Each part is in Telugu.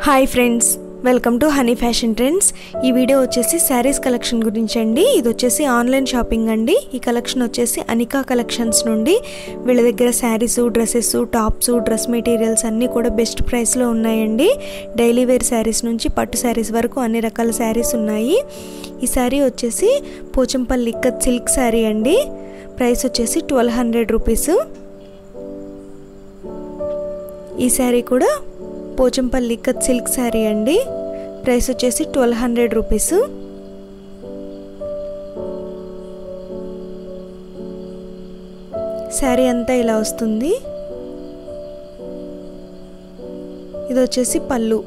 hi friends welcome to honey fashion trends ఈ వీడియో వచ్చేసి శారీస్ కలెక్షన్ గురించి అండి ఇది వచ్చేసి ఆన్లైన్ షాపింగ్ అండి ఈ కలెక్షన్ వచ్చేసి అనికా కలెక్షన్స్ నుండి వీళ్ళ దగ్గర saris dresses tops dress materials అన్నీ కూడా బెస్ట్ ప్రైస్లో ఉన్నాయండి డైలీ వేర్ శారీస్ నుంచి పట్టు శారీస్ వరకు అన్ని రకాల శారీస్ ఉన్నాయి ఈ శారీ వచ్చేసి పోచంపల్లి ఇక్కత్ సిల్క్ శారీ అండి ప్రైస్ వచ్చేసి ట్వెల్వ్ హండ్రెడ్ రూపీస్ ఈ శారీ కూడా పోచంపల్లి ఇక్కత్ సిల్క్ శారీ అండి ప్రైస్ వచ్చేసి ట్వెల్వ్ హండ్రెడ్ రూపీస్ శారీ అంతా ఇలా వస్తుంది ఇది వచ్చేసి పళ్ళు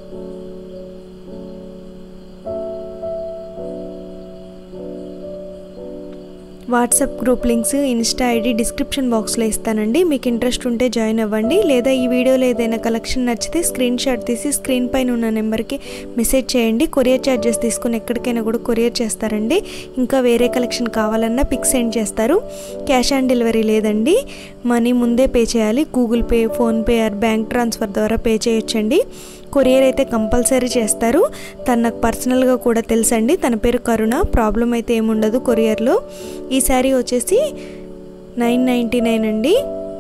WhatsApp group links insta ID description బాక్స్లో ఇస్తానండి మీకు ఇంట్రెస్ట్ ఉంటే జాయిన్ అవ్వండి లేదా ఈ వీడియోలో ఏదైనా కలెక్షన్ నచ్చితే స్క్రీన్ షాట్ తీసి స్క్రీన్ పైన ఉన్న నెంబర్కి మెసేజ్ చేయండి కొరియర్ ఛార్జెస్ తీసుకుని ఎక్కడికైనా కూడా కొరియర్ చేస్తారండి ఇంకా వేరే కలెక్షన్ కావాలన్నా పిక్ సెండ్ చేస్తారు క్యాష్ ఆన్ డెలివరీ లేదండి మనీ ముందే పే చేయాలి Google Pay PhonePe or bank transfer ద్వారా పే చేయొచ్చండి కొరియర్ అయితే కంపల్సరీ చేస్తారు తను నాకు పర్సనల్గా కూడా తెలుసండి తన పేరు కరుణ ప్రాబ్లం అయితే ఏముండదు కొరియర్లో ఈ శారీ వచ్చేసి నైన్ నైంటీ నైన్ అండి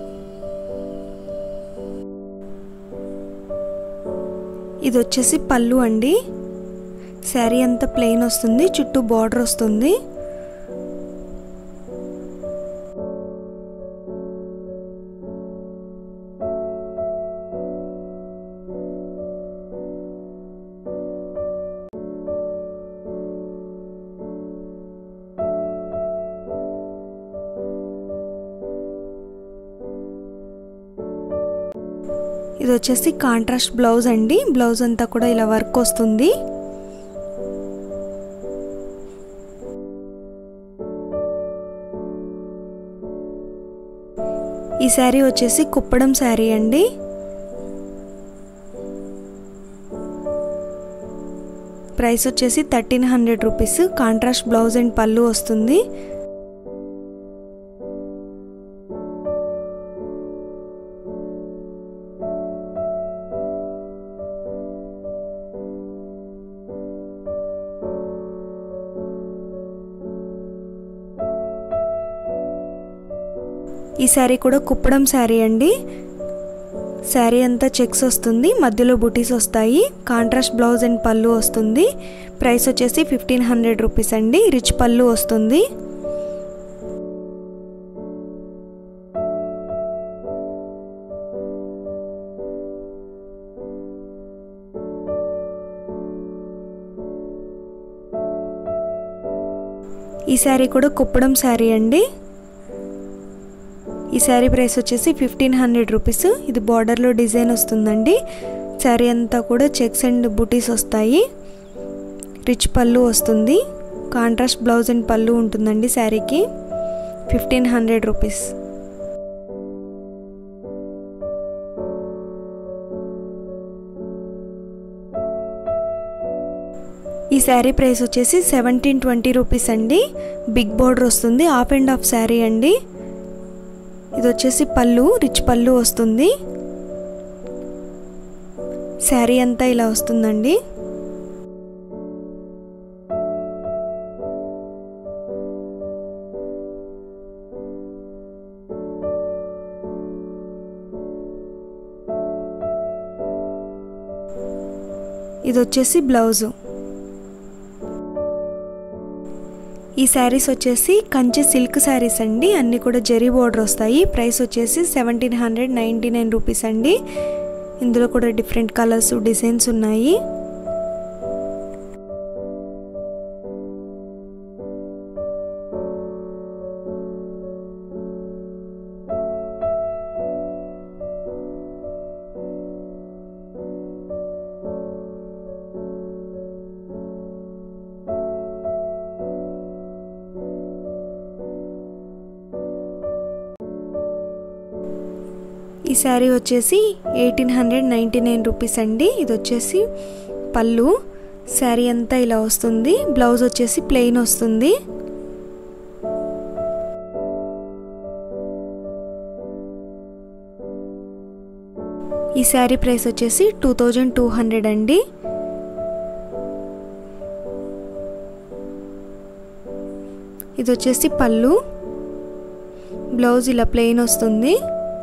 ఇది వచ్చేసి పళ్ళు అండి శారీ అంతా ప్లెయిన్ వస్తుంది చుట్టూ బార్డర్ వస్తుంది ఇది వచ్చేసి కాంట్రాస్ట్ బ్లౌజ్ అండి బ్లౌజ్ అంతా కూడా ఇలా వర్క్ వస్తుంది ఈ శారీ వచ్చేసి కుప్పడం శారీ అండి ప్రైస్ వచ్చేసి thirteen hundred rupees contrast blouse and పళ్ళు వస్తుంది ఈ శారీ కూడా కుప్పడం శారీ అండి శారీ అంతా చెక్స్ వస్తుంది మధ్యలో బుటీస్ వస్తాయి కాంట్రాస్ట్ బ్లౌజ్ అండ్ పళ్ళు వస్తుంది ప్రైస్ వచ్చేసి ఫిఫ్టీన్ హండ్రెడ్ రూపీస్ అండి రిచ్ పళ్ళు వస్తుంది ఈ శారీ కూడా కుప్పడం శారీ అండి ఈ శారీ ప్రైస్ వచ్చేసి ఫిఫ్టీన్ హండ్రెడ్ రూపీస్ ఇది బార్డర్లో డిజైన్ వస్తుందండి శారీ అంతా కూడా చెక్స్ అండ్ బుటీస్ వస్తాయి రిచ్ పళ్ళు వస్తుంది కాంట్రాస్ట్ బ్లౌజ్ అండ్ పళ్ళు ఉంటుందండి శారీకి ఫిఫ్టీన్ హండ్రెడ్ రూపీస్ ఈ శారీ ప్రైస్ వచ్చేసి సెవెంటీన్ ట్వంటీ రూపీస్ అండి బిగ్ బార్డర్ వస్తుంది హాఫ్ అండ్ హాఫ్ శారీ అండి ఇది వచ్చేసి పళ్ళు రిచ్ పళ్ళు వస్తుంది శారీ అంతా ఇలా వస్తుందండి ఇది వచ్చేసి బ్లౌజు ఈ శారీస్ వచ్చేసి కంచి సిల్క్ శారీస్ అండి అన్నీ కూడా జరీ బోర్డర్ వస్తాయి ప్రైస్ వచ్చేసి seventeen hundred ninety nine rupees అండి ఇందులో కూడా డిఫరెంట్ కలర్స్ డిజైన్స్ ఉన్నాయి ఈ శారీ వచ్చేసి eighteen hundred ninety nine rupees అండి ఇది వచ్చేసి పళ్ళు శారీ అంతా ఇలా వస్తుంది బ్లౌజ్ వచ్చేసి ప్లెయిన్ వస్తుంది ఈ ఈ శారీ ప్రైస్ వచ్చేసి టూ థౌజండ్ టూ హండ్రెడ్ అండి ఇది వచ్చేసి పళ్ళు బ్లౌజ్ ఇలా ప్లెయిన్ వస్తుంది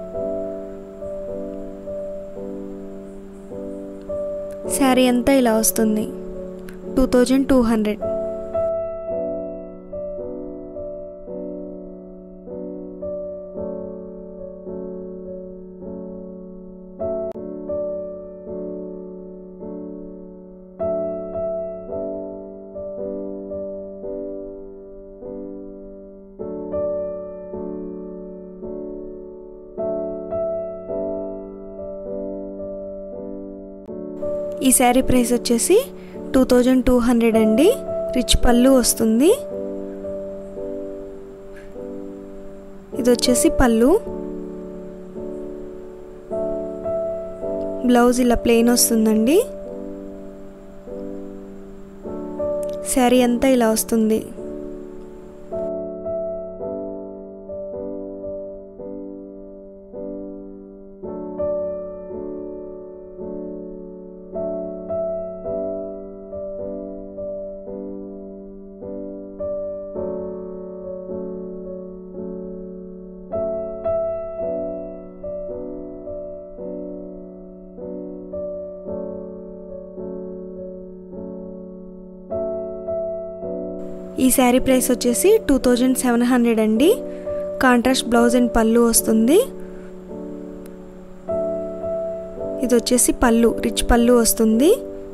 శారీ అంతా ఇలా వస్తుంది టూ థౌజండ్ టూ హండ్రెడ్ ఈ శారీ ప్రైస్ వచ్చేసి టూ థౌజండ్ టూ హండ్రెడ్ అండి రిచ్ పళ్ళు వస్తుంది ఇది వచ్చేసి పళ్ళు బ్లౌజ్ ఇలా ప్లెయిన్ వస్తుందండి శారీ అంతా ఇలా వస్తుంది ఈ శారీ ప్రైస్ వచ్చేసి టూ థౌజండ్ సెవెన్ హండ్రెడ్ అండి కాంట్రాస్ట్ బ్లౌజ్ అండ్ పళ్ళు వస్తుంది ఇది వచ్చేసి పళ్ళు రిచ్ పళ్ళు వస్తుంది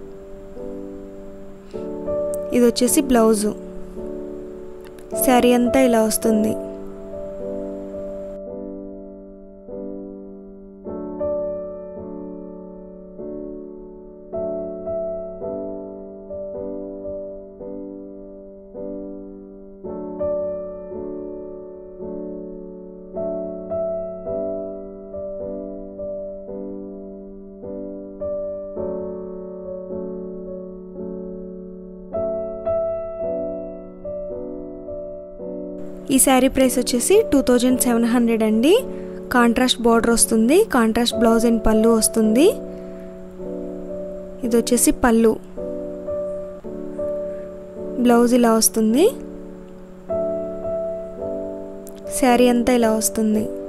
ఇది వచ్చేసి బ్లౌజు శారీ అంతా ఇలా వస్తుంది ఈ శారీ ప్రైస్ వచ్చేసి టూ థౌజండ్ సెవెన్ హండ్రెడ్ అండి కాంట్రాస్ట్ బార్డర్ వస్తుంది కాంట్రాస్ట్ బ్లౌజ్ అండ్ పళ్ళు వస్తుంది ఇది వచ్చేసి పళ్ళు బ్లౌజ్ ఇలా వస్తుంది శారీ అంతా ఇలా వస్తుంది